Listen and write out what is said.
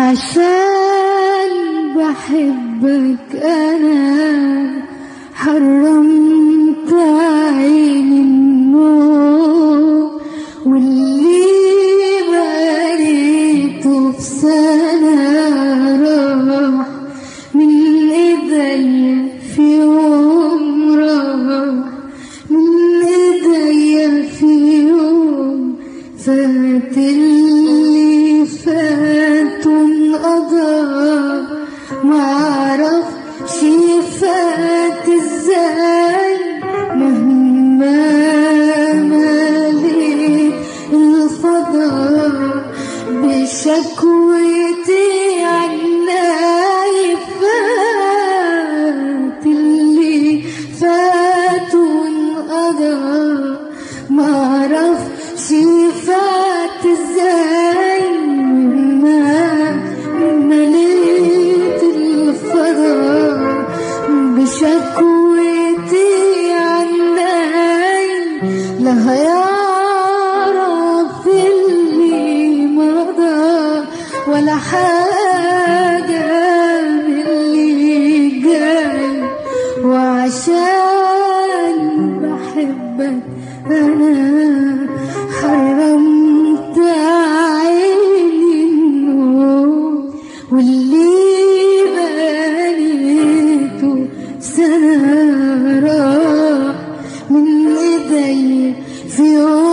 وعشان بحبك أنا حرمت عيني النوم واللي بقيته في سنة راح من ايديا في يوم راح من ايديا في يوم فات اللي فات وانقضى معرفش فات ازاي مهما مليت الفضاء بشكوتي عناي فات اللي فات وانقضى معرفش فات ازاي مهما مليت الفضاء بشكوتي عناي لا هيعرف اللي مضى ولا حاجة من اللي جاي وعشان بحبك أنا حرمت عيني النوم واللي بنيته سنة راح من ايدي في يوم